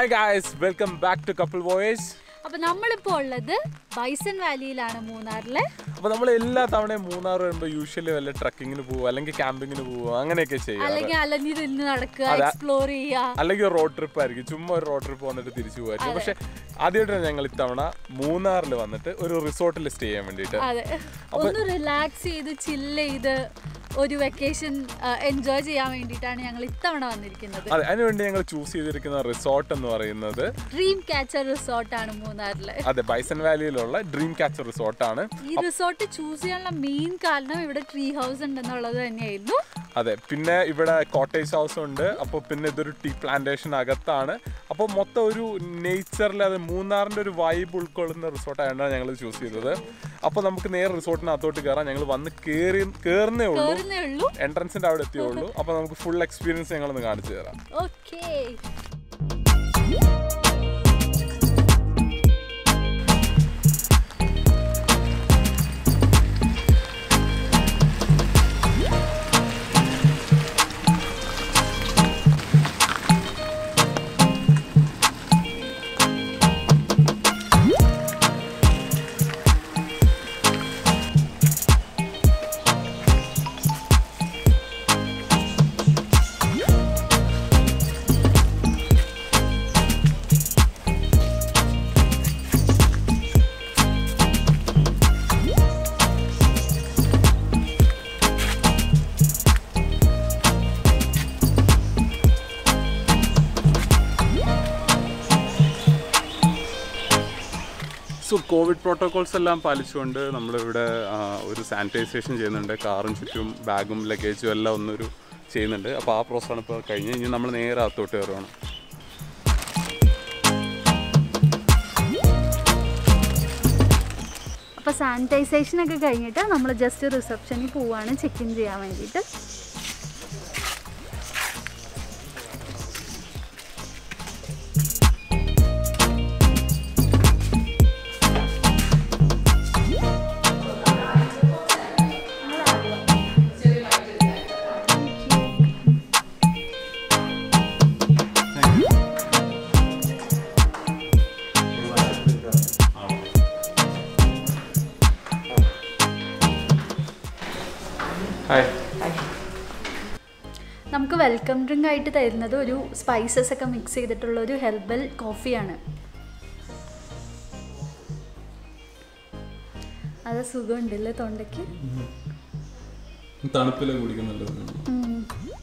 Hi guys welcome back to couple voyagers അപ്പൊ നമ്മളിപ്പോ ഉള്ളത് ബൈസൺ വാലിയിലാണ് മൂന്നാറിലെ അപ്പോൾ നമ്മൾ എല്ലാ തവണയും മൂന്നാർ വരുമ്പോൾ യൂഷ്വലി വല്ല ട്രക്കിങ്ങിന് പോവുക അല്ലെങ്കിൽ ക്യാമ്പിങ്ങിന് പോവുക അങ്ങനെയൊക്കെ ചെയ്യാറ് അല്ലെങ്കിൽ അലഞ്ഞു തിരിഞ്ഞ് നടക്കുക അതെ. എക്സ്പ്ലോർ ചെയ്യുക അല്ലെങ്കിൽ ഒരു റോഡ് ട്രിപ്പ് ആയിരിക്കും ചുമ്മാ ഒരു റോഡ് ട്രിപ്പ് വന്നിട്ട് തിരിച്ചു പോകുമായിരിക്കും പക്ഷെ ആദ്യമായിട്ടാണ് ഞങ്ങൾ ഇത്തവണ മൂന്നാറിൽ വന്നിട്ട് ഒരു റിസോർട്ടിൽ സ്റ്റേ ചെയ്യാൻ വേണ്ടിയിട്ട് അതെ ഒന്ന് റിലാക്സ് ചെയ്ത് ചില്ല് ചെയ്ത് ഒരു വെക്കേഷൻ എൻജോയ് ചെയ്യാൻ വേണ്ടിയിട്ടാണ് ഞങ്ങൾ ഇത്തവണ വന്നിരിക്കുന്നത് അതെ അതിനുവേണ്ടി ഞങ്ങൾ ചൂസ് ചെയ്തിരിക്കുന്ന റിസോർട്ട് എന്ന് പറയുന്നത് ഡ്രീം ക്യാച്ചർ റിസോർട്ടാണ് മൂന്നാറിലെ അതെ ബൈസൺ വാലിയിലുള്ള ഡ്രീം കാച്ചർ റിസോർട്ടാണ് ഈ റിസോർട്ട് ചൂസ് ചെയ്യാനുള്ള മെയിൻ കാരണം ഇവിടെ ട്രീ ഹൗസ് ഉണ്ടെന്നുള്ളത് തന്നെയായിരുന്നു അതെ പിന്നെ ഇവിടെ കോട്ടേജ് ഹൗസ് ഉണ്ട് അപ്പോൾ പിന്നെ ഇതൊരു ടീ പ്ലാന്റേഷൻ അകത്താണ് അപ്പോൾ മൊത്തം ഒരു നേച്ചറിൽ അത് മൂന്നാറിൻ്റെ ഒരു വൈബ് ഉൾക്കൊള്ളുന്ന റിസോർട്ടായിട്ടാണ് ഞങ്ങൾ ചൂസ് ചെയ്തത് അപ്പോൾ നമുക്ക് നേരെ റിസോർട്ടിനകത്തോട്ട് കയറാം ഞങ്ങൾ വന്ന് കയറി കയറുന്നേ ഉള്ളൂ കേറുന്നേ ഉള്ളൂ എൻട്രൻസിൻ്റെ അവിടെ എത്തിയുള്ളൂ അപ്പോൾ നമുക്ക് ഫുൾ എക്സ്പീരിയൻസ് ഞങ്ങളൊന്ന് കാണിച്ചു തരാം ഓക്കേ സോ കോവിഡ് പ്രോട്ടോകോൾസ് എല്ലാം പാലിച്ചുകൊണ്ട് നമ്മളിവിടെ ആ, ഒരു സാനിറ്റൈസേഷൻ ചെയ്യുന്നുണ്ട് കാറും ചുറ്റും ബാഗും ലഗേജും എല്ലാം ഒന്നൊരു ചെയ്യുന്നുണ്ട് അപ്പോൾ ആ പ്രോസസ്സാണ് ഇപ്പോൾ കഴിഞ്ഞ് ഇനി നമ്മൾ നേരെ അകത്തോട്ട് കയറുകയാണ് അപ്പോൾ സാനിറ്റൈസേഷൻ ഒക്കെ കഴിഞ്ഞിട്ട് നമ്മൾ ജസ്റ്റ് റിസപ്ഷനിൽ പോവാണ് ചെക്ക് ഇൻ ചെയ്യാൻ വേണ്ടിയിട്ട് ഹായ് നമുക്ക് വെൽക്കം ഡ്രിങ്ക് ആയിട്ട് തരുന്നത് ഒരു സ്പൈസസ് ഒക്കെ മിക്സ് ചെയ്തിട്ടുള്ള ഒരു ഹെർബൽ കോഫിയാണ് അത് സുഖമുണ്ടല്ലേ തൊണ്ടയ്ക്ക് തണുപ്പിൽ കുടിക്കുന്നുണ്ട് ഉം.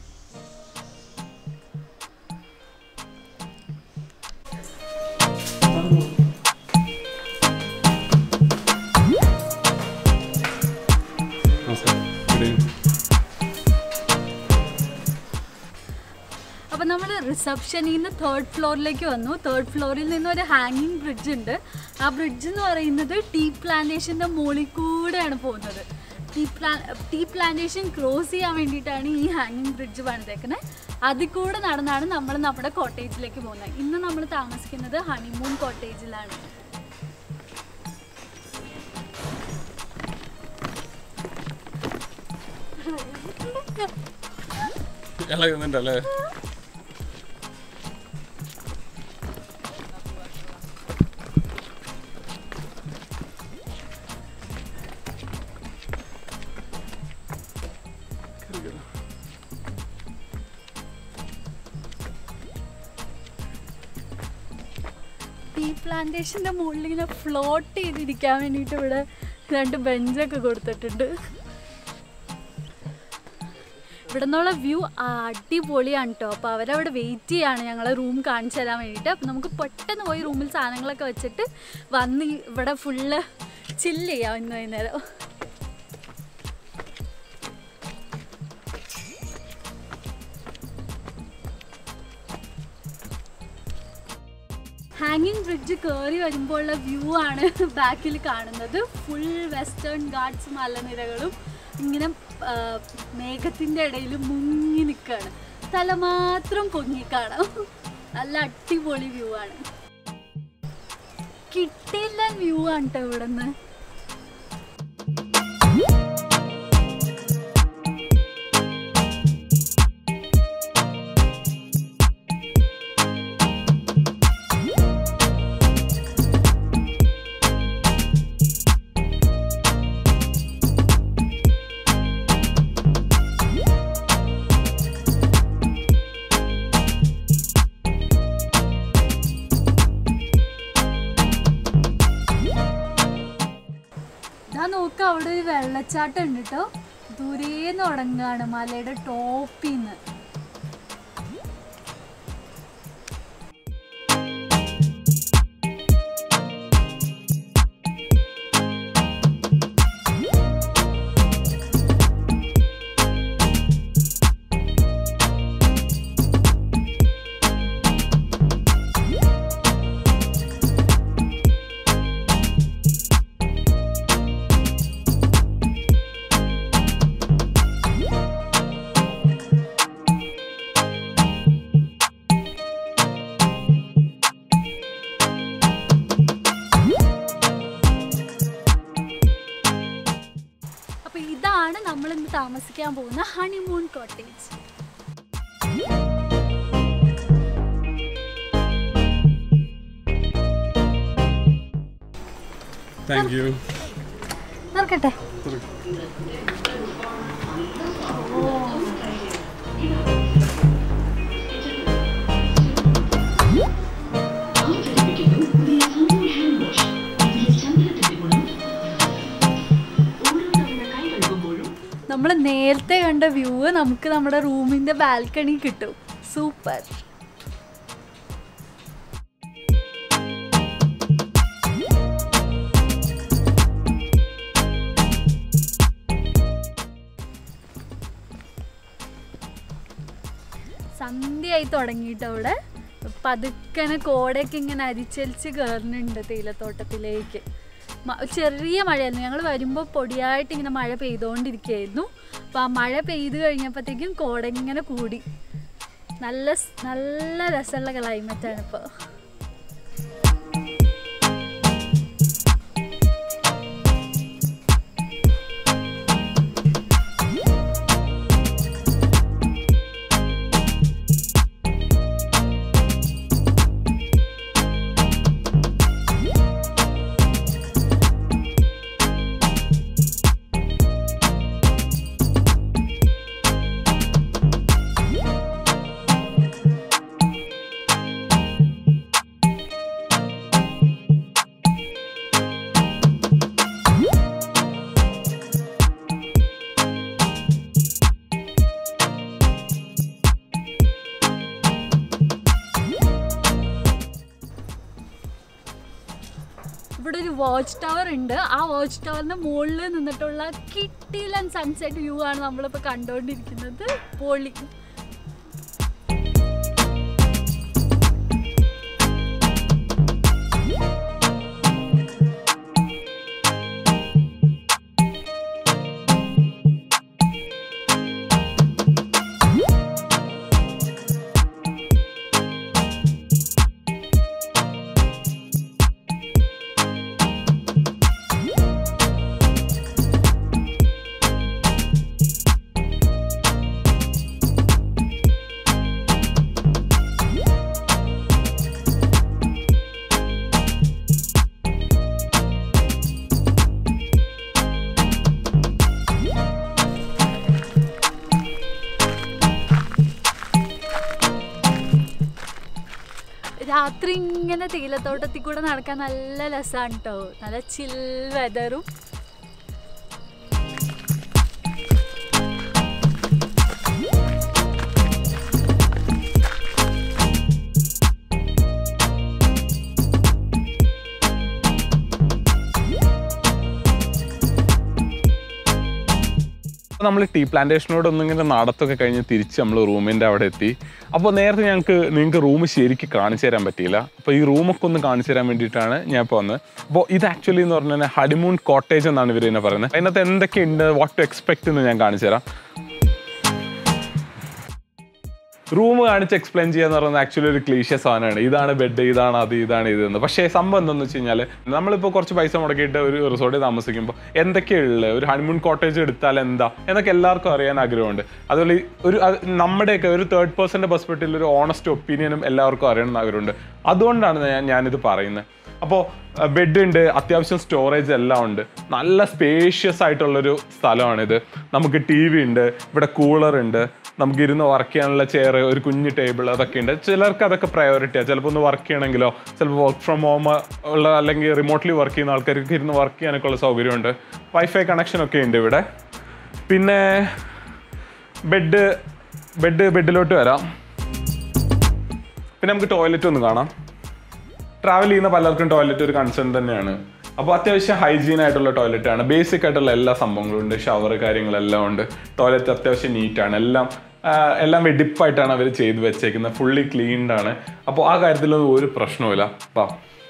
അപ്പോൾ നമ്മൾ റിസപ്ഷനിൽ നിന്ന് തേർഡ് ഫ്ലോറിലേക്ക് വന്നു തേർഡ് ഫ്ലോറിൽ നിന്ന് ഒരു ഹാങ്ങിങ് ബ്രിഡ്ജ് ഉണ്ട് ആ ബ്രിഡ്ജ് എന്ന് പറയുന്നത് ടീ പ്ലാന്റേഷൻ്റെ മുകളിൽ കൂടെയാണ് പോകുന്നത് ടീ പ്ലാ ടീ പ്ലാന്റേഷൻ ക്രോസ് ചെയ്യാൻ വേണ്ടിയിട്ടാണ് ഈ ഹാങ്ങിങ് ബ്രിഡ്ജ് പണിതേക്കുന്നത് അതിൽ കൂടെ നടന്നാണ് നമ്മൾ നമ്മുടെ കോട്ടേജിലേക്ക് പോകുന്നത് ഇന്ന് നമ്മൾ താമസിക്കുന്നത് ഹണിമൂൺ കോട്ടേജിലാണ് ഇളകുന്നുണ്ടല്ലേ ടീ പ്ലാന്റേഷൻ്റെ മുകളിൽ ഇങ്ങനെ ഫ്ലോട്ട് ചെയ്തിരിക്കാൻ വേണ്ടിയിട്ട് ഇവിടെ രണ്ട് ബെഞ്ചൊക്കെ കൊടുത്തിട്ടുണ്ട് ഇവിടെ നിന്നുള്ള വ്യൂ അടിപൊളിയാണ് കേട്ടോ അപ്പോൾ അവരവിടെ വെയിറ്റ് ചെയ്യാണ് ഞങ്ങളെ റൂം കാണിച്ചു തരാൻ വേണ്ടിയിട്ട് അപ്പം നമുക്ക് പെട്ടെന്ന് പോയി റൂമിൽ സാധനങ്ങളൊക്കെ വെച്ചിട്ട് വന്ന് ഇവിടെ ഫുള്ള് ചില്ല് ചെയ്യാം ഇന്ന് വൈകുന്നേരം ഹാങ്ങിങ് ബ്രിഡ്ജ് കയറി വരുമ്പോഴുള്ള വ്യൂ ആണ് ബാക്കിൽ കാണുന്നത് ഫുൾ വെസ്റ്റേൺ ഗാർഡ്സ് മലനിരകളും ഇങ്ങനെ ആ, മേഘത്തിൻ്റെ ഇടയിൽ മുങ്ങി നിൽക്കുകയാണ് തല മാത്രം പൊങ്ങി കാണാം നല്ല അടിപൊളി വ്യൂ ആണ് കിട്ടിയില്ല വ്യൂ ആണ് കേട്ടോ ഇവിടെ നിന്ന് വെള്ളച്ചാട്ടം ഉണ്ട് കേട്ടോ ദൂരേന്ന് തുടങ്ങാണ് മലയുടെ ടോപ്പിൽ നിന്ന് അപ്പൊ ഇതാണ് നമ്മൾ ഇന്ന് താമസിക്കാൻ പോകുന്ന ഹണിമൂൺ കോട്ടേജ് താങ്ക് യു നോക്കട്ടെ നമ്മൾ നേരത്തെ കണ്ട വ്യൂ നമുക്ക് നമ്മുടെ റൂമിന്റെ ബാൽക്കണി കിട്ടും സൂപ്പർ സന്ധ്യയായി തുടങ്ങിയിട്ട് അവിടെ പതുക്കനെ കോടയൊക്കെ ഇങ്ങനെ അരിച്ചരിച്ച് കയറുന്നുണ്ട് തേയിലത്തോട്ടത്തിലേക്ക് മ- ചെറിയ മഴയായിരുന്നു ഞങ്ങൾ വരുമ്പോൾ പൊടിയായിട്ട് ഇങ്ങനെ മഴ പെയ്തുകൊണ്ടിരിക്കുകയായിരുന്നു അപ്പോൾ ആ മഴ പെയ്ത് കഴിഞ്ഞപ്പോഴത്തേക്കും കോട ഇങ്ങനെ കൂടി നല്ല സ്- നല്ല രസമുള്ള ക്ലൈമറ്റാണ് ഇപ്പോൾ ഇവിടെ ഒരു വാച്ച് ടവർ ഉണ്ട് ആ വാച്ച് ടവറിന്റെ മുകളിൽ നിന്നിട്ടുള്ള കിട്ടിലൻ സൺസെറ്റ് വ്യൂ ആണ് നമ്മളിപ്പോൾ കണ്ടുകൊണ്ടിരിക്കുന്നത് പൊളി രാത്രി ഇങ്ങനെ തേയിലത്തോട്ടത്തിൽ കൂടെ നടക്കാൻ നല്ല രസമാണ് കേട്ടോ നല്ല ചിൽ വെതറും നമ്മൾ ടീ പ്ലാന്റേഷനോട് ഒന്നിങ്ങനെ നടത്തൊക്കെ കഴിഞ്ഞ് തിരിച്ച് നമ്മൾ റൂമിൻ്റെ അവിടെ എത്തി അപ്പോൾ നേരത്തെ ഞങ്ങൾക്ക് നിങ്ങൾക്ക് റൂം ശരിക്കും കാണിച്ചു തരാൻ പറ്റിയില്ല അപ്പോൾ ഈ റൂമൊക്കെ ഒന്ന് കാണിച്ചു തരാൻ വേണ്ടിയിട്ടാണ് ഞാൻ ഇപ്പോൾ വന്നത് അപ്പോൾ ഇത് ആക്ച്വലി എന്ന് പറഞ്ഞാൽ ഹണിമൂൺ കോട്ടേജ് എന്നാണ് ഇവർ തന്നെ പറയുന്നത് അതിനകത്ത് എന്തൊക്കെയുണ്ട് വാട്ട് ടു എക്സ്പെക്ട് എന്ന് ഞാൻ കാണിച്ചു തരാം റൂം കാണിച്ച് എക്സ്പ്ലെയിൻ ചെയ്യാന്ന് പറയുന്നത് ആക്ച്വലി ഒരു ക്ലീഷ്യ സാധനമാണ് ഇതാണ് ബെഡ് ഇതാണ് അത് ഇതാണ് ഇത് എന്ന് പക്ഷേ സംഭവം എന്താണെന്ന് വെച്ച് കഴിഞ്ഞാൽ നമ്മളിപ്പോൾ കുറച്ച് പൈസ മുടക്കിയിട്ട് ഒരു റിസോർട്ടിൽ താമസിക്കുമ്പോൾ എന്തൊക്കെയുള്ളത് ഒരു ഹണിമൂൺ കോട്ടേജ് എടുത്താൽ എന്താ എന്നൊക്കെ എല്ലാവർക്കും അറിയാൻ ആഗ്രഹമുണ്ട് അതുപോലെ ഈ ഒരു അത് നമ്മുടെയൊക്കെ ഒരു തേർഡ് പേഴ്സൻ്റെ പെർസ്പെക്റ്റീവിൽ ഒരു ഓണസ്റ്റ് ഒപ്പീനിയനും എല്ലാവർക്കും അറിയണം എന്ന് ആഗ്രഹമുണ്ട് അതുകൊണ്ടാണ് ഞാൻ ഞാനിത് പറയുന്നത് അപ്പോൾ ബെഡ് ഉണ്ട് അത്യാവശ്യം സ്റ്റോറേജ് എല്ലാം ഉണ്ട് നല്ല സ്പേഷ്യസ് ആയിട്ടുള്ളൊരു സ്ഥലമാണിത് നമുക്ക് ടി വി ഉണ്ട് ഇവിടെ കൂളർ ഉണ്ട് നമുക്ക് ഇരുന്ന് വർക്ക് ചെയ്യാനുള്ള ചെയർ ഒരു കുഞ്ഞ് ടേബിൾ അതൊക്കെ ഉണ്ട് ചിലർക്ക് അതൊക്കെ പ്രയോറിറ്റിയാണ് ചിലപ്പോൾ ഒന്ന് വർക്ക് ചെയ്യണമെങ്കിലോ ചിലപ്പോൾ വർക്ക് ഫ്രം ഹോം ഉള്ള അല്ലെങ്കിൽ റിമോട്ട്ലി വർക്ക് ചെയ്യുന്ന ആൾക്കാർക്ക് ഇരുന്ന് വർക്ക് ചെയ്യാനൊക്കെ ഉള്ള സൗകര്യമുണ്ട് വൈഫൈ കണക്ഷൻ ഒക്കെ ഉണ്ട് ഇവിടെ പിന്നെ ബെഡ് ബെഡ് ബെഡിലോട്ട് വരാം പിന്നെ നമുക്ക് ടോയ്ലറ്റ് ഒന്ന് കാണാം ട്രാവൽ ചെയ്യുന്ന പലർക്കും ടോയ്ലറ്റ് ഒരു കൺസേൺ തന്നെയാണ് അപ്പോൾ അത്യാവശ്യം ഹൈജീൻ ആയിട്ടുള്ള ടോയ്ലറ്റ് ആണ് ബേസിക് ആയിട്ടുള്ള എല്ലാ സംഭവങ്ങളും ഉണ്ട് ഷവർ കാര്യങ്ങളെല്ലാം ഉണ്ട് ടോയ്ലറ്റ് അത്യാവശ്യം നീറ്റാണ് എല്ലാം ആ, എല്ലാം വെടിപ്പായിട്ടാണ് അവർ ചെയ്ത് വെച്ചേക്കുന്നത് ഫുള്ളി ക്ലീൻഡ് ആണ് അപ്പോൾ ആ കാര്യത്തിലൊന്നും ഒരു പ്രശ്നവുമില്ല വാ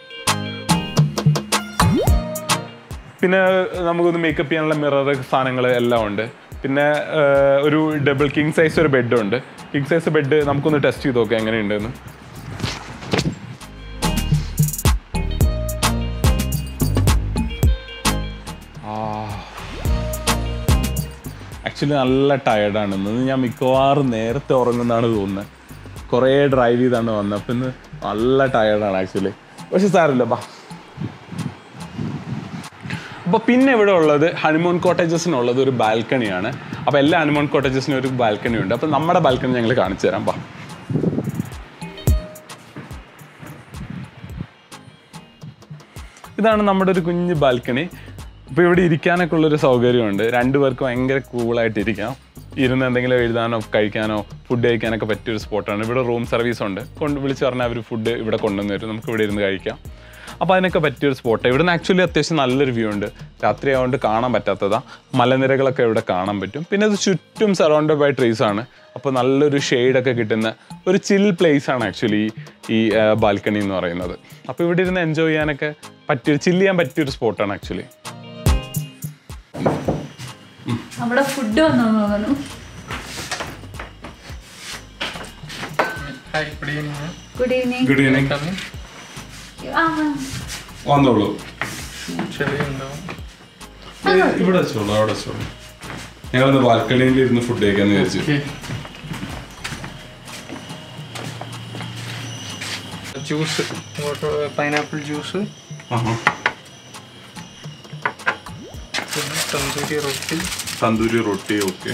പിന്നെ നമുക്കൊന്ന് മേക്കപ്പ് ചെയ്യാനുള്ള മിറർ സാധനങ്ങൾ എല്ലാം ഉണ്ട് പിന്നെ ആ, ഒരു ഡബിൾ കിങ് സൈസ് ഒരു ബെഡ് ഉണ്ട് കിങ് സൈസ് ബെഡ് നമുക്കൊന്ന് ടെസ്റ്റ് ചെയ്ത് നോക്കാം എങ്ങനെയുണ്ടെന്ന് ആക്ച്വലി നല്ല ടയർഡാണ് ഇന്ന് ഞാൻ മിക്കവാറും നേരത്തെ ഉറങ്ങുന്നതാണ് തോന്നുന്നത് കുറേ ഡ്രൈവ് ചെയ്താണ് വന്നത് അപ്പം ഇന്ന് നല്ല ടയർഡാണ് ആക്ച്വലി പക്ഷെ സാരമില്ല ബാ അപ്പോൾ പിന്നെ ഇവിടെ ഉള്ളത് ഹണിമൂൺ കോട്ടേജസിനുള്ളത് ഒരു ബാൽക്കണിയാണ് അപ്പോൾ എല്ലാ ഹണിമൂൺ കോട്ടേജസിനും ഒരു ബാൽക്കണി ഉണ്ട് അപ്പോൾ നമ്മുടെ ബാൽക്കണി ഞങ്ങൾ കാണിച്ചു തരാം ബാ ഇതാണ് നമ്മുടെ ഒരു കുഞ്ഞ് ബാൽക്കണി ഇപ്പോൾ ഇവിടെ ഇരിക്കാനൊക്കെ ഉള്ളൊരു സൗകര്യമുണ്ട് രണ്ടുപേർക്ക് ഭയങ്കര കൂളായിട്ട് ഇരിക്കാം ഇരുന്ന് എന്തെങ്കിലും എഴുതാനോ കഴിക്കാനോ ഫുഡ് കഴിക്കാനൊക്കെ പറ്റിയൊരു സ്പോട്ടാണ് ഇവിടെ റൂം സർവീസ് ഉണ്ട് കൊണ്ട് വിളിച്ച് പറഞ്ഞാൽ അവർ ഫുഡ് ഇവിടെ കൊണ്ടുവന്ന് തരും നമുക്ക് ഇവിടെ ഇരുന്ന് കഴിക്കാം അപ്പോൾ അതിനൊക്കെ പറ്റിയൊരു സ്പോട്ട് ഇവിടെ നിന്ന് ആക്ച്വലി അത്യാവശ്യം നല്ലൊരു വ്യൂ ഉണ്ട് രാത്രി ആയതുകൊണ്ട് കാണാൻ പറ്റാത്തതാ മലനിരകളൊക്കെ ഇവിടെ കാണാൻ പറ്റും പിന്നെ ഇത് ചുറ്റും സറൗണ്ടഡ് ബൈ ട്രീസ് ആണ് അപ്പോൾ നല്ലൊരു ഷെയ്ഡൊക്കെ കിട്ടുന്ന ഒരു ചിൽ പ്ലേസ് ആണ് ആക്ച്വലി ഈ ബാൽക്കണി എന്ന് പറയുന്നത് അപ്പോൾ ഇവിടെ ഇരുന്ന് എൻജോയ് ചെയ്യാനൊക്കെ പറ്റിയ ചില്ല് ചെയ്യാൻ പറ്റിയൊരു സ്പോട്ടാണ് ആക്ച്വലി നമ്മുടെ ഫുഡ് വന്നു തോന്നുന്നു Hi, good evening. ma'am. Good evening good evening Come in. വന്നോളൂ ചെളി ഉണ്ടാവും ഇവിടെ വെച്ചോളൂ അവിടെ വെച്ചോളൂ ഞങ്ങളൊന്ന് ബാൽക്കണിയിൽ ഇരുന്ന് ഫുഡ് കഴിക്കാന്ന് വിചാരിച്ചു ജ്യൂസ് പൈനാപ്പിൾ ജ്യൂസ് ആഹാ. പിന്നെ tandoori roti tandoori roti okay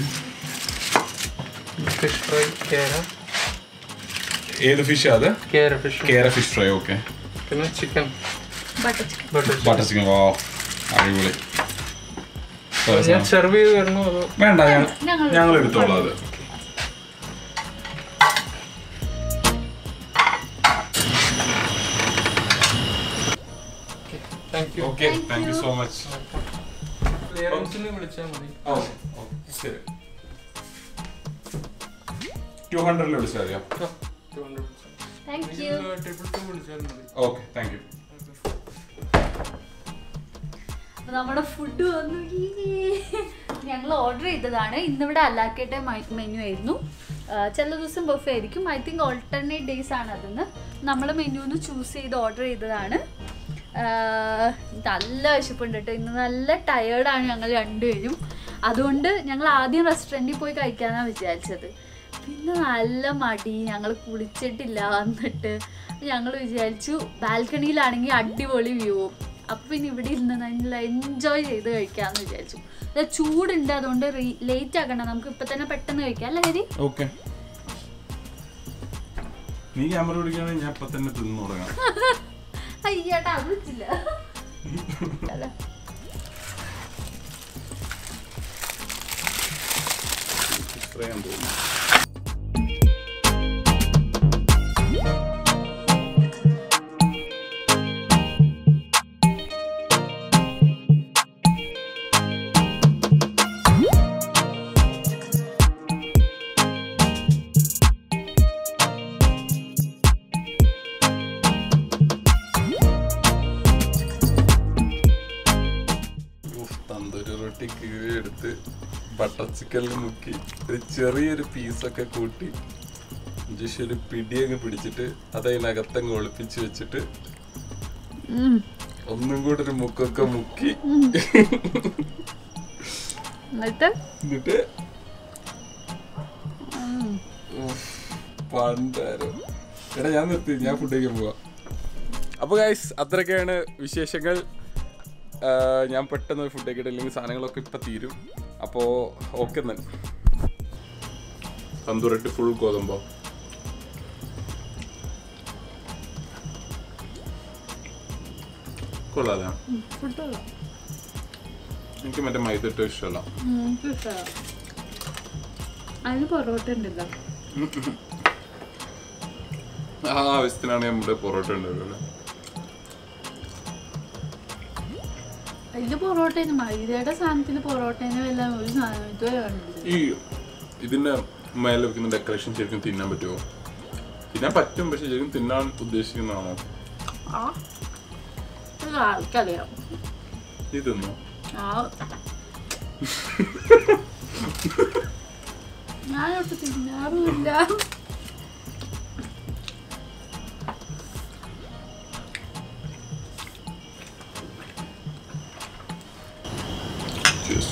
fish fry കേര ഏത് ഫിഷ് അത് കേര ഫിഷ് കേര ഫിഷ് ഫ്രൈ ഓക്കെ പിന്നെ chicken butter chicken butter butter chicken വാ അടിപൊളി ഞാൻ സെർവ് ചെയ്ത് തരണോ അതോ വേണ്ട ഞങ്ങൾ ഞങ്ങൾ ഞങ്ങൾ എടുത്തോളാം അത് thank you okay thank you so much ക്ലിയറൻസിന് വിളിച്ചാൽ മതി ശരി ടു ഹൺഡ്രഡിൽ വിളിച്ചാൽ മതിയോ two hundred thank you triple two വിളിച്ചാൽ മതി ഓക്കെ താങ്ക് യു അപ്പൊ നമ്മുടെ ഫുഡ് വന്നു ഞങ്ങൾ ഓർഡർ ചെയ്തതാണ് ഇന്നിവിടെ അല്ലാക്കേട്ട മെനു ആയിരുന്നു ആ, ചില ദിവസം ബഫ് ആയിരിക്കും ഐ തിങ്ക് ഓൾട്ടർനേറ്റ് ഡേയ്സ് ആണ് അതെന്ന് നമ്മൾ മെനുന്ന് ചൂസ് ചെയ്ത് ഓർഡർ ചെയ്തതാണ് ആ, നല്ല വിശപ്പുണ്ട് കേട്ടോ ഇന്ന് നല്ല ടയേർഡാണ് ഞങ്ങൾ രണ്ടുപേരും അതുകൊണ്ട് ഞങ്ങൾ ആദ്യം റെസ്റ്റോറൻറ്റിൽ പോയി കഴിക്കാനാണ് വിചാരിച്ചത് പിന്നെ നല്ല മടി ഞങ്ങൾ കുളിച്ചിട്ടില്ല വന്നിട്ട് ഞങ്ങൾ വിചാരിച്ചു ബാൽക്കണിയിലാണെങ്കിൽ അടിപൊളി വ്യൂവും അപ്പം പിന്നെ ഇവിടെ ഇരുന്ന് നല്ല എൻജോയ് ചെയ്ത് കഴിക്കാമെന്ന് വിചാരിച്ചു ഇത് ചൂടുണ്ട് അതുകൊണ്ട് ലേറ്റ് ആക്കണ്ട നമുക്ക് ഇപ്പം തന്നെ പെട്ടെന്ന് കഴിക്കാം അല്ലേ ഹരി ഓക്കെ നീ ക്യാമറ പിടിക്കുകയാണെങ്കിൽ ഞാൻ ഇപ്പൊ തന്നെ തിന്നു തുടങ്ങാം അയ്യേട്ടാ അത് വെച്ചില്ല അല്ല. ഇത്രയും തോന്നുന്നു തന്തൂരി റൊട്ടി കീറി എടുത്ത് ബട്ടർ ചിക്കനിൽ മുക്കി ഒരു ചെറിയൊരു പീസൊക്കെ കൂട്ടി ജസ്റ്റ് ഒരു പിടിയങ്ങ് പിടിച്ചിട്ട് അതതിനകത്തങ്ങ് ഒളിപ്പിച്ച് വെച്ചിട്ട് ഉം. ഒന്നും കൂടെ ഒരു മുക്കൊക്കെ മുക്കി എന്നിട്ട് എന്നിട്ട് ഉഫ്, പണ്ടാരം എടാ ഞാൻ നിർത്തി ഞാൻ ഫുഡ് കഴിക്കാൻ പോവാ അപ്പോൾ ഗൈസ് അത്രയൊക്കെയാണ് വിശേഷങ്ങൾ ആ, ഞാൻ പെട്ടെന്ന് ഫുഡ് കഴിക്കട്ടെ അല്ലെങ്കിൽ സാധനങ്ങളൊക്കെ ഇപ്പം തീരും അപ്പോൾ ഓക്കെ തന്നെ തന്തൂരട്ടി ഫുൾ ഗോതമ്പോ കൊള്ളാതെ എനിക്ക് മറ്റേ മൈദ ഇഷ്ടമല്ല അതിന് പൊറോട്ട ഉണ്ടല്ലോ ആ ആവശ്യത്തിനാണ് നമ്മുടെ പൊറോട്ട ഉണ്ടാവുക അതില് പൊറോട്ടേന് മൈദയുടെ സാധനത്തിൽ പൊറോട്ടേനെ എല്ലാം ഒരു സാധനം ഇതുവരെ കണ്ടില്ല ഈ ഇതിന്റെ മേലെ വെക്കുന്ന ഡെക്കറേഷൻ ശരിക്കും തിന്നാൻ പറ്റുമോ തിന്നാൻ പറ്റും പക്ഷെ ശരിക്കും തിന്നാൻ ഉദ്ദേശിക്കുന്നതാണോ ആ ഇത് ആൾക്കറിയാം നീ തിന്നോ ആ ഞാനൊട്ട് തിന്നാറുമില്ല Cheers.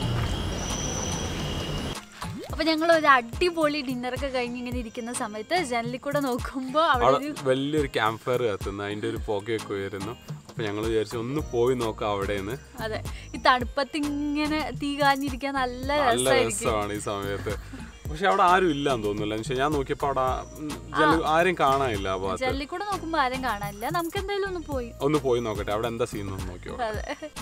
അപ്പൊ ഞങ്ങൾ ഒരു അടിപൊളി ഡിന്നറൊക്കെ കഴിഞ്ഞ് ഇങ്ങനെ ഇരിക്കുന്ന സമയത്ത് ജനലിൽ കൂടെ നോക്കുമ്പോ അവിടെ അവിടെ ഒരു വലിയൊരു ക്യാമ്പ് ഫയർ കത്തുന്നു അതിന്റെ ഒരു പുകയൊക്കെ ഉയരുന്നു അപ്പൊ ഞങ്ങൾ വിചാരിച്ചു ഒന്ന് പോയി നോക്കാം അവിടെ നിന്ന് അതെ ഈ തണുപ്പത്ത് ഇങ്ങനെ തീ കാഞ്ഞിരിക്കാൻ നല്ല നല്ല രസമായിരിക്കും രസമാണ് ഈ സമയത്ത് പക്ഷെ അവിടെ ആരും ഇല്ലാന്ന് തോന്നുന്നില്ല എന്ന് വെച്ചാൽ ഞാൻ നോക്കിയപ്പോ അവിടെ ഉം, ജന- ആരും കാണാനില്ല ആ ഭാഗത്ത് ജനലിൽ കൂടെ നോക്കുമ്പോ ആരും കാണാനില്ല നമുക്ക് എന്തായാലും ഒന്ന് പോയി ഒന്ന് പോയി നോക്കട്ടെ അവിടെ എന്താ സീൻ ഒന്ന് നോക്കിയോ അതെ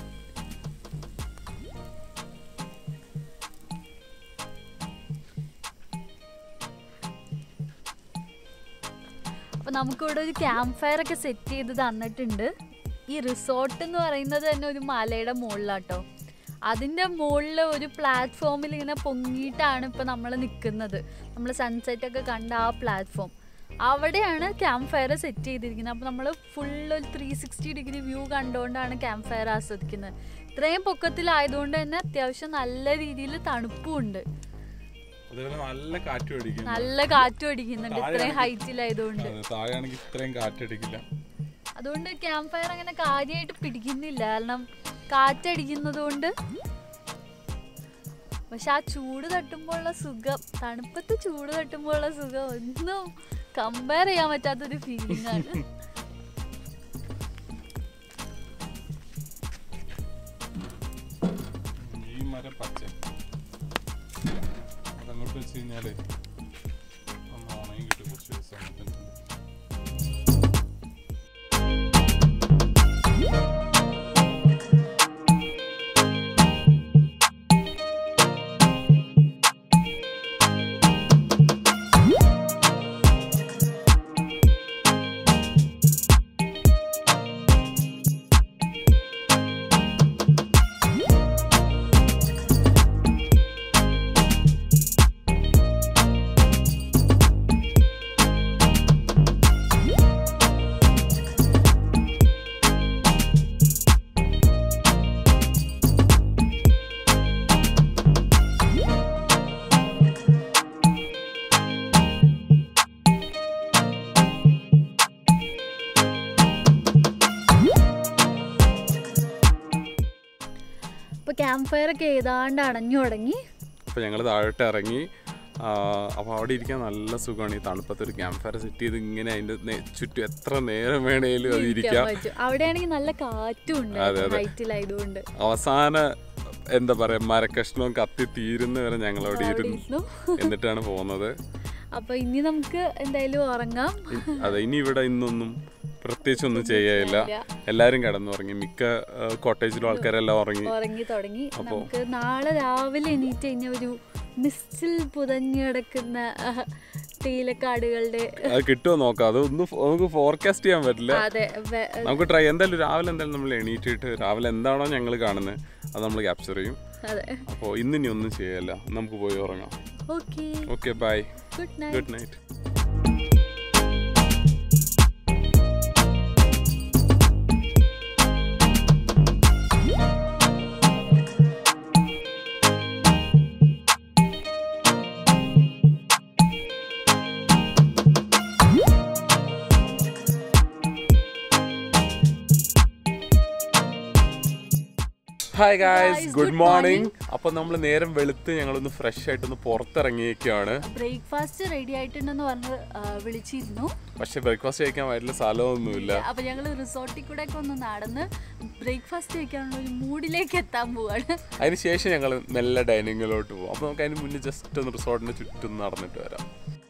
അപ്പൊ നമുക്കിവിടെ ഒരു ക്യാമ്പ് ഫയർ ഒക്കെ സെറ്റ് ചെയ്ത് തന്നിട്ടുണ്ട് ഈ റിസോർട്ട് എന്ന് പറയുന്നത് തന്നെ ഒരു മലയുടെ മുകളിലാട്ടോ അതിൻ്റെ മുകളിൽ ഒരു പ്ലാറ്റ്ഫോമിൽ ഇങ്ങനെ പൊങ്ങിയിട്ടാണ് ഇപ്പം നമ്മൾ നിൽക്കുന്നത് നമ്മൾ സൺസെറ്റ് ഒക്കെ കണ്ട ആ പ്ലാറ്റ്ഫോം അവിടെയാണ് ക്യാമ്പ് ഫയർ സെറ്റ് ചെയ്തിരിക്കുന്നത് അപ്പോൾ നമ്മൾ ഫുൾ ഒരു ത്രീ സിക്സ്റ്റി ഡിഗ്രി വ്യൂ കണ്ടുകൊണ്ടാണ് ക്യാമ്പ് ഫയർ ആസ്വദിക്കുന്നത് ഇത്രയും പൊക്കത്തിലായതുകൊണ്ട് തന്നെ അത്യാവശ്യം നല്ല രീതിയിൽ തണുപ്പും ഉണ്ട് അതേപോലെ നല്ല കാറ്റും അടിക്കും നല്ല കാറ്റും അടിക്കുന്നുണ്ട് ഇത്രയും ഹൈറ്റിലായതുകൊണ്ട് താഴെയാണെങ്കിൽ ഇത്രയും കാറ്റടിക്കില്ല അതുകൊണ്ട് ക്യാമ്പ് ഫയർ അങ്ങനെ കാര്യമായിട്ട് പിടിക്കുന്നില്ല കാരണം കാറ്റടിക്കുന്നത് കൊണ്ട് പക്ഷെ ആ ചൂട് തട്ടുമ്പോൾ ഉള്ള സുഖം തണുപ്പത്ത് ചൂട് തട്ടുമ്പോൾ ഉള്ള സുഖം ഒന്നും കമ്പയർ ചെയ്യാൻ പറ്റാത്തൊരു ഫീലിംഗ് ആണ് ഈ മരം പച്ച അതങ്ങോട്ട് വെച്ച് കഴിഞ്ഞാല് ഒന്ന് ഉണങ്ങി കിട്ടും കുറച്ച് ദിവസം ആകുമ്പത്തേനും. അപ്പൊ ക്യാമ്പ് ഫയർ ഒക്കെ ഏതാണ്ട് അണഞ്ഞു തുടങ്ങി അപ്പൊ ഞങ്ങൾ താഴോട്ട് ഇറങ്ങി ആ, അപ്പൊ അവിടെ ഇരിക്കാൻ നല്ല സുഖമാണ് ഈ തണുപ്പത്ത് ഒരു ക്യാമ്പ് ഫയർ സെറ്റ് ചെയ്ത് ഇങ്ങനെ അതിന്റെ നേ- ചുറ്റും എത്ര നേരം വേണേലും അത് ഇരിക്കാൻ ഇരിക്കാം പറ്റും അവിടെയാണെങ്കിൽ നല്ല കാറ്റും ഉണ്ട് അതെ, അതെ. ഹൈറ്റിലായതുകൊണ്ട് അവസാന എന്താ പറയാ മരക്കഷ്ണവും കത്തി തീരുന്ന വരെ ഞങ്ങൾ അവിടെ അവിടെ ഇരുന്നു ഇരുന്നു എന്നിട്ടാണ് പോകുന്നത് അപ്പൊ ഇനി നമുക്ക് എന്തായാലും ഉറങ്ങാം ഇ- അതെ ഇനി ഇവിടെ ഇന്നൊന്നും പ്രത്യേകിച്ച് ഒന്നും ചെയ്യാനില്ല ഇല്ല. എല്ലാരും കിടന്നുറങ്ങി മിക്ക കോട്ടേജിലും ആൾക്കാരെല്ലാം ഉറങ്ങി ഉറങ്ങി തുടങ്ങി അപ്പോ- നമുക്ക് നാളെ രാവിലെ എണീറ്റ് കഴിഞ്ഞ ഒരു മിസ്റ്റിൽ പുതഞ്ഞു കിടക്കുന്ന ആഹ്, തേയിലക്കാടുകളുടെ അത് കിട്ടുമോ നോക്കാം അതൊന്നും ഫോ- നമുക്ക് ഫോർകാസ്റ്റ് ചെയ്യാൻ പറ്റില്ല അതെ വെ- നമുക്ക് ട്രൈ എന്തായാലും രാവിലെ എന്തായാലും നമ്മൾ എണീറ്റിട്ട് രാവിലെ എന്താണോ ഞങ്ങൾ കാണുന്നത് അത് നമ്മൾ ക്യാപ്ചർ ചെയ്യും അതെ അപ്പോൾ ഇന്നിനി ഒന്നും ചെയ്യല്ല നമുക്ക് പോയി ഉറങ്ങാം okay okay bye good night good night hi guys Guys, good good morning അപ്പോൾ നമ്മൾ നേരം വെളുത്ത് ഞങ്ങളൊന്ന് ഫ്രഷ് ആയിട്ടൊന്ന് പുറത്തിറങ്ങിയേക്കാണ് ബ്രേക്ക്ഫാസ്റ്റ് റെഡി ആയിട്ടുണ്ടെന്ന് പറഞ്ഞ് ആ, വിളിച്ചിരുന്നു പക്ഷെ ബ്രേക്ക്ഫാസ്റ്റ് കഴിക്കാൻ വയറ്റിൽ സ്ഥലമൊന്നുമില്ല അപ്പൊ ഞങ്ങൾ റിസോർട്ടിൽ കൂടെ ഒക്കെ ഒന്ന് നടന്ന് ബ്രേക്ക്ഫാസ്റ്റ് കഴിക്കാനുള്ള ഒരു മൂഡിലേക്ക് എത്താൻ പോവാണ് അതിന് ശേഷം ഞങ്ങൾ മെല്ലെ ഡൈനിങ്ങിലോട്ട് പോകും അപ്പോൾ നമുക്ക് അതിന് മുന്നേ ജസ്റ്റ് ഒന്ന് റിസോർട്ടിന് ചുറ്റും നടന്നിട്ട് വരാം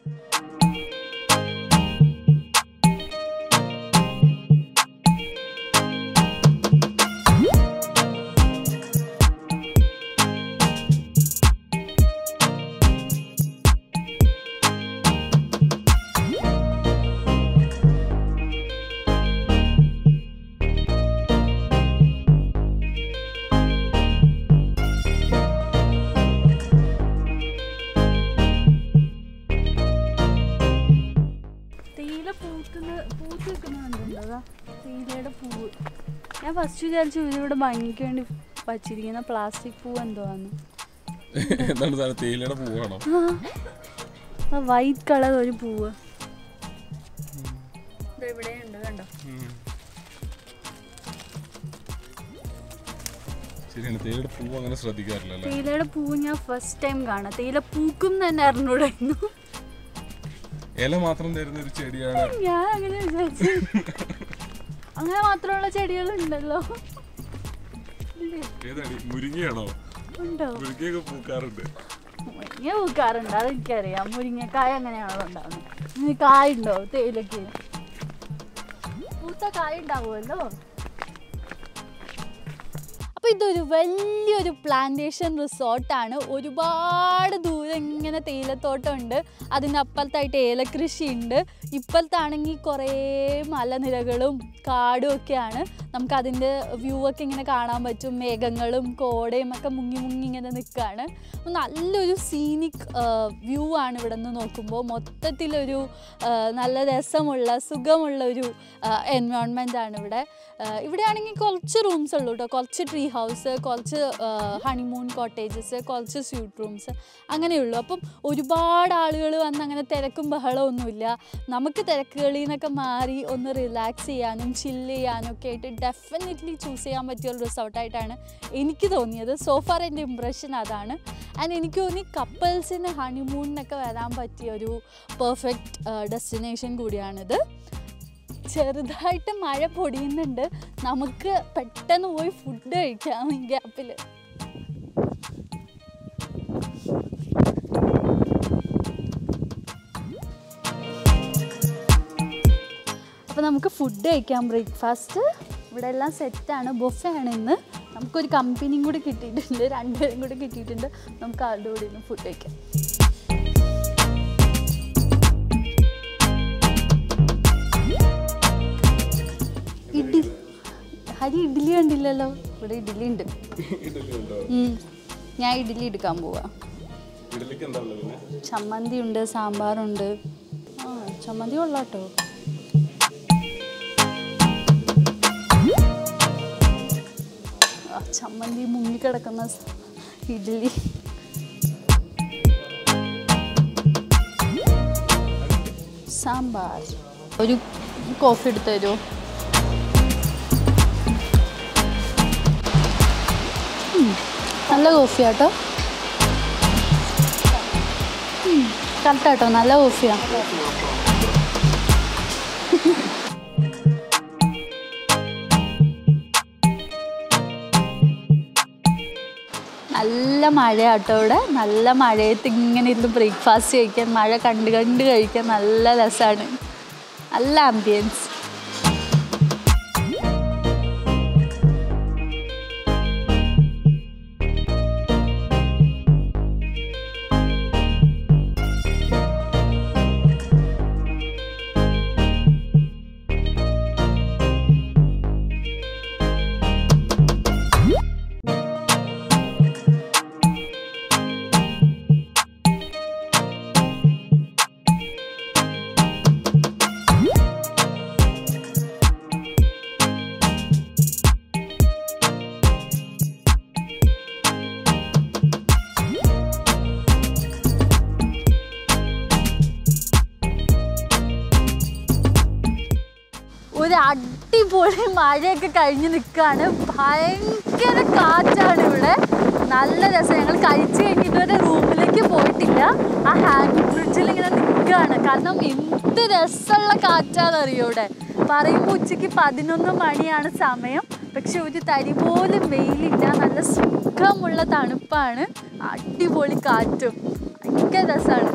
തേയില പൂക്കുന്ന പൂത്ത് നിൽക്കുന്നുണ്ടല്ലോ അതാ തേയിലയുടെ പൂവ് ഞാൻ ഫസ്റ്റ് വിചാരിച്ചു ഇതിവിടെ ഭംഗിക്ക് വേണ്ടി വച്ചിരിക്കുന്ന പ്ലാസ്റ്റിക് പൂവ് എന്തുവാന്ന് എന്താണ് സാധനം തേയിലയുടെ പൂവാണോ ആ വൈറ്റ് കളർ ഒരു പൂവ് ഇവിടെ ഉണ്ട് കണ്ടോ ശരിയാണ് തേയിലയുടെ പൂവ് അങ്ങനെ ശ്രദ്ധിക്കാറില്ലല്ലേ തേയിലയുടെ പൂവ് ഞാൻ ഫസ്റ്റ് ടൈം കാണാം തേയില പൂക്കും തന്നെ അറിഞ്ഞൂടായിരുന്നു ഇല മാത്രം തരുന്ന ഒരു ചെടിയാണ് ഞാൻ അങ്ങനെ വിചാരിച്ചു അങ്ങനെ മാത്രമുള്ള ചെടികളുണ്ടല്ലോ ഇല്ലേ? ഏതാണ് മുരിങ്ങയാണോ ഉണ്ടോ മുരിങ്ങയൊക്കെ പൂക്കാറുണ്ട് മുരിങ്ങ പൂക്കാറുണ്ട് അതെനിക്കറിയാം മുരിങ്ങക്കായ അങ്ങനെയാണോ ഉണ്ടാവുന്നത് ഇനി കായ ഉണ്ടോ തേയിലക്ക് പൂത്ത കായ ഉണ്ടാവുമല്ലോ അപ്പോൾ ഇതൊരു വലിയൊരു പ്ലാന്റേഷൻ റിസോർട്ടാണ് ഒരുപാട് ദൂരം ഇങ്ങനെ തേയിലത്തോട്ടമുണ്ട് അതിൻ്റെ അപ്പുറത്തായിട്ട് ഏലകൃഷിയുണ്ട് ഇപ്പുറത്താണെങ്കിൽ കുറേ മലനിരകളും കാടും ഒക്കെയാണ് നമുക്ക് അതിൻ്റെ വ്യൂ ഒക്കെ ഇങ്ങനെ കാണാൻ പറ്റും മേഘങ്ങളും കോടയും ഒക്കെ മുങ്ങി മുങ്ങി ഇങ്ങനെ നിൽക്കുകയാണ് അപ്പോൾ നല്ലൊരു സീനിക് വ്യൂ ആണ് ഇവിടെ നിന്ന് നോക്കുമ്പോൾ മൊത്തത്തിലൊരു ആ, നല്ല രസമുള്ള സുഖമുള്ള ഒരു എൻവയോൺമെൻ്റ് ആണ് ഇവിടെ ആ, ഇവിടെ ആണെങ്കിൽ കുറച്ച് റൂംസ് ഉള്ളൂ കേട്ടോ കുറച്ച് ട്രീ ഹൗസ് കുറച്ച് ഹണിമൂൺ കോട്ടേജസ് കുറച്ച് സ്യൂട്ട് റൂംസ് അങ്ങനെയുള്ളൂ അപ്പം ഒരുപാട് ആളുകൾ വന്ന് അങ്ങനെ തിരക്കും ബഹളമൊന്നുമില്ല നമുക്ക് തിരക്കുകളിൽ നിന്നൊക്കെ മാറി ഒന്ന് റിലാക്സ് ചെയ്യാനും ചില്ല് ചെയ്യാനും ഒക്കെ ആയിട്ട് ഡെഫിനറ്റ്ലി ചൂസ് ചെയ്യാൻ പറ്റിയ ഒരു റിസോർട്ടായിട്ടാണ് എനിക്ക് തോന്നിയത് സോഫാർ എൻ്റെ ഇമ്പ്രഷൻ അതാണ് ആൻഡ് എനിക്ക് തോന്നി കപ്പിൾസിന് ഹണിമൂണിനൊക്കെ വരാൻ പറ്റിയ ഒരു പെർഫെക്റ്റ് ഡെസ്റ്റിനേഷൻ കൂടിയാണിത് ചെറുതായിട്ട് മഴ പൊടിയുന്നുണ്ട് നമുക്ക് പെട്ടെന്ന് പോയി ഫുഡ് കഴിക്കാം ഈ ഗ്യാപ്പിൽ അപ്പോൾ നമുക്ക് ഫുഡ് കഴിക്കാം ബ്രേക്ക്ഫാസ്റ്റ് ഇവിടെ എല്ലാം സെറ്റാണ് ബൊഫയാണ് ഇന്ന് നമുക്കൊരു കമ്പനിയും കൂടി കിട്ടിയിട്ടുണ്ട് രണ്ടുപേരും കൂടി കിട്ടിയിട്ടുണ്ട് നമുക്ക് ആളുടെ കൂടെ ഇന്ന് ഫുഡ് കഴിക്കാം ഇഡ്ഡലി ഹരി ഇഡ്ഡലി കണ്ടില്ലല്ലോ ഇവിടെ ഇഡ്ഡലി ഉണ്ട് ഉം. ഞാൻ ഇഡ്ഡലി എടുക്കാൻ പോവാ ഇഡലിക്ക് എന്താ ഉള്ളത് പിന്നെ? ചമ്മന്തി ഉണ്ട് സാമ്പാറുണ്ട് ആ ചമ്മന്തി കൊള്ളാട്ടോ ആ ചമ്മന്തി മുങ്ങിക്കിടക്കുന്ന സ് ഇഡ്ഡലി സാമ്പാർ ഒരു കോഫി എടുത്ത് തരുമോ നല്ല കോഫിയാട്ടോ കറക്റ്റാട്ടോ നല്ല കോഫിയാണ് നല്ല മഴയാട്ടോ ഇവിടെ നല്ല മഴയത്ത് ഇങ്ങനെ ഇരുന്ന് ബ്രേക്ക്ഫാസ്റ്റ് കഴിക്കാൻ മഴ കണ്ട് കണ്ട് കഴിക്കാൻ നല്ല രസമാണ് നല്ല ആംബിയൻസ് ഒരു അടിപൊളി മഴയൊക്കെ കഴിഞ്ഞ് നിൽക്കുകയാണ് ഭയങ്കര കാറ്റാണ് ഇവിടെ നല്ല രസം ഞങ്ങൾ കഴിച്ചു കഴിഞ്ഞിട്ട് വരെ റൂമിലേക്ക് പോയിട്ടില്ല ആ ഹാങ്ങിങ് ബ്രിഡ്ജിൽ ഇങ്ങനെ നിൽക്കുകയാണ് കാരണം എന്ത് രസമുള്ള കാറ്റാന്നറിയോ ഇവിടെ പറയുമ്പോൾ ഉച്ചയ്ക്ക് പതിനൊന്ന് മണിയാണ് സമയം പക്ഷെ ഒരു തരി പോലും വെയിലില്ല നല്ല സുഖമുള്ള തണുപ്പാണ് അടിപൊളി കാറ്റും ഭയങ്കര രസമാണ്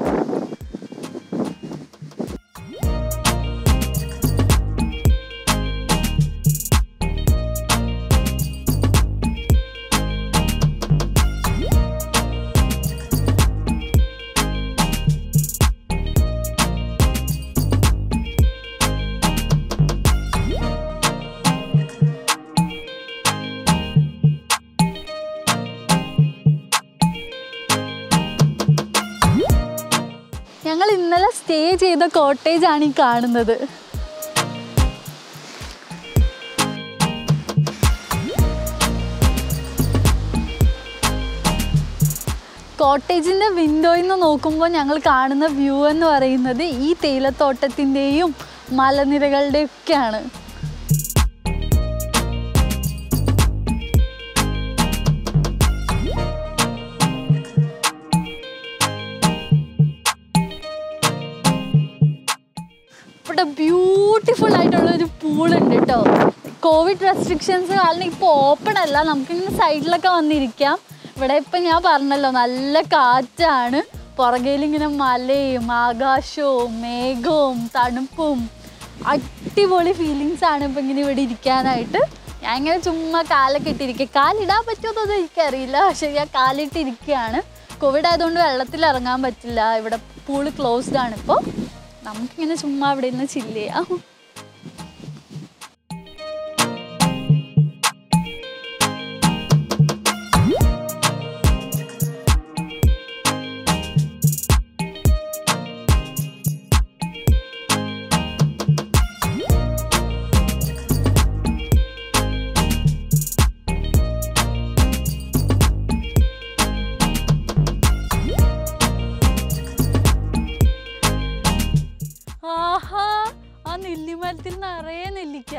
ഞങ്ങൾ ഇന്നലെ സ്റ്റേ ചെയ്ത കോട്ടേജ് ആണ് ഈ കാണുന്നത് കോട്ടേജിൻ്റെ വിൻഡോയിൽ നിന്ന് നോക്കുമ്പോൾ ഞങ്ങൾ കാണുന്ന വ്യൂ എന്ന് പറയുന്നത് ഈ തേയിലത്തോട്ടത്തിൻ്റെയും മലനിരകളുടെയും ഒക്കെയാണ് ഇവിടെ ബ്യൂട്ടിഫുൾ ആയിട്ടുള്ള ഒരു പൂൾ ഉണ്ട് കേട്ടോ കോവിഡ് റെസ്ട്രിക്ഷൻസ് കാരണം ഇപ്പോൾ ഓപ്പൺ അല്ല നമുക്കിങ്ങനെ സൈഡിലൊക്കെ വന്നിരിക്കാം ഇവിടെ ഇപ്പം ഞാൻ പറഞ്ഞല്ലോ നല്ല കാറ്റാണ് പുറകേലിങ്ങനെ മലയും ആകാശവും മേഘവും തണുപ്പും അടിപൊളി ഫീലിങ്സ് ആണ് ഇപ്പം ഇങ്ങനെ ഇവിടെ ഇരിക്കാനായിട്ട് ഞാൻ ഇങ്ങനെ ചുമ്മാ കാലൊക്കെ ഇട്ടിരിക്കുക കാലിടാൻ പറ്റുമോന്നൊന്നും എനിക്കറിയില്ല പക്ഷേ ഞാൻ കാലിട്ടിരിക്കുകയാണ് കോവിഡ് ആയതുകൊണ്ട് വെള്ളത്തിൽ ഇറങ്ങാൻ പറ്റില്ല ഇവിടെ പൂള് ക്ലോസ്ഡ് ആണ് ഇപ്പോൾ നമുക്കിങ്ങനെ ചുമ്മാ ഇവിടെ ഇരുന്ന് ചില്ല് ചെയ്യാം ആഹാ ആ നെല്ലിമരത്തിൽ നിറയെ നെല്ലിക്ക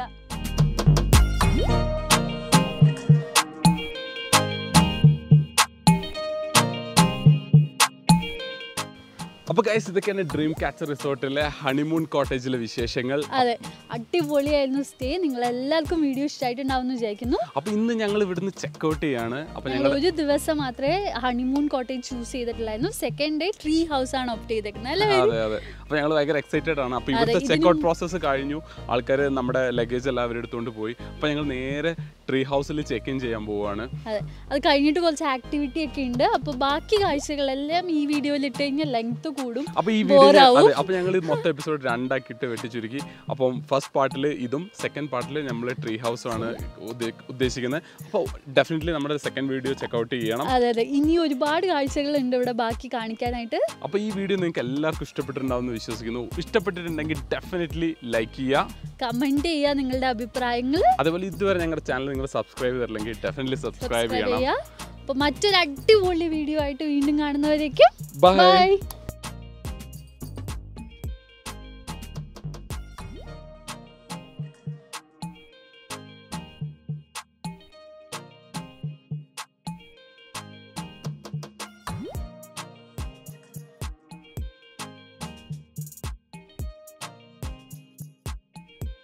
അപ്പോൾ ഗൈസ് ഇതൊക്കെയാണ് ഡ്രീം ക്യാച്ചർ റിസോർട്ടിലെ ഹണിമൂൺ കോട്ടേജിലെ വിശേഷങ്ങൾ അതെ അടിപൊളിയായിരുന്നു സ്റ്റേ നിങ്ങൾ എല്ലാവർക്കും വീഡിയോ ഇഷ്ടമായിട്ടുണ്ടാവും എന്ന് വിചാരിക്കുന്നു അപ്പോൾ ഇന്ന് ഞങ്ങൾ ഇവിടുന്ന് ചെക്കൗട്ട് ചെയ്യാണ് അപ്പോൾ ഞങ്ങൾ ഞങ്ങൾ ഒരു ദിവസം മാത്രമേ ഹണിമൂൺ കോട്ടേജ് ചൂസ് ചെയ്തിട്ടുള്ളായിരുന്നു സെക്കൻഡ് ഡേ ട്രീ ഹൗസ് ആണ് ഓപ്റ്റ് ചെയ്തേക്കുന്നത് അല്ലേ അതെ അതെ അപ്പോൾ ഞങ്ങൾ ഭയങ്കര എക്സൈറ്റഡ് ആണ് അപ്പോൾ ഇവിടുത്തെ ഇതിനും- ചെക്കൗട്ട് പ്രോസസ്സ് കഴിഞ്ഞു ആൾക്കാർ നമ്മുടെ ലഗേജ് എല്ലാവരും എടുത്തുകൊണ്ട് പോയി അപ്പോൾ ഞങ്ങൾ നേരെ ട്രീ ഹൗസിൽ ചെക്ക് ഇൻ ചെയ്യാൻ പോവുകയാണ് അതെ അത് കഴിഞ്ഞിട്ട് കുറച്ച് ആക്ടിവിറ്റി ഒക്കെ ഉണ്ട് അപ്പോൾ ബാക്കി കാഴ്ചകളെല്ലാം ഈ വീഡിയോയിൽ ഇട്ട് കഴിഞ്ഞാൽ ലെങ്ത് കൂടും അപ്പോൾ ഈ വീഡിയോ Bore ആവും. അതെ അപ്പോൾ ഞങ്ങൾ മൊത്തം എപ്പിസോഡ് രണ്ടാക്കിയിട്ട് വെട്ടിച്ചുരുക്കി അപ്പം ഫസ്റ്റ് പാർട്ടിൽ ഇതും സെക്കൻഡ് പാർട്ടിൽ നമ്മൾ ട്രീ ഹൗസ് ആണ് ഉദ്ദേ- ഉദ്ദേശിക്കുന്നത് അപ്പോൾ ഡെഫിനറ്റ്ലി നമ്മുടെ സെക്കൻഡ് വീഡിയോ ചെക്കൗട്ട് ചെയ്യണം അതെ അതെ ഇനി ഒരുപാട് കാഴ്ചകളുണ്ട് ഇവിടെ ബാക്കി കാണിക്കാനായിട്ട് അപ്പോൾ ഈ വീഡിയോ നിങ്ങൾക്ക് എല്ലാവർക്കും ഇഷ്ടപ്പെട്ടിട്ടുണ്ടാവും എന്ന് വിശ്വസിക്കുന്നു ഇഷ്ടപ്പെട്ടിട്ടുണ്ടെങ്കിൽ ഡെഫിനറ്റ്ലി ലൈക്ക് ചെയ്യുക കമന്റ് ചെയ്യുക നിങ്ങളുടെ അഭിപ്രായങ്ങൾ അതുപോലെ ഇതുവരെ ഞങ്ങളുടെ ചാനൽ നിങ്ങൾ സബ്സ്ക്രൈബ് ചെയ്തിട്ടില്ലെങ്കിൽ ഡെഫിനറ്റ്ലി സബ്സ്ക്രൈബ് സബ്സ്ക്രൈബ് ചെയ്യണം ചെയ്യുക അപ്പോൾ മറ്റൊരു അടിപൊളി വീഡിയോ ആയിട്ട് വീണ്ടും കാണുന്നവരേക്കും Bye. ബൈ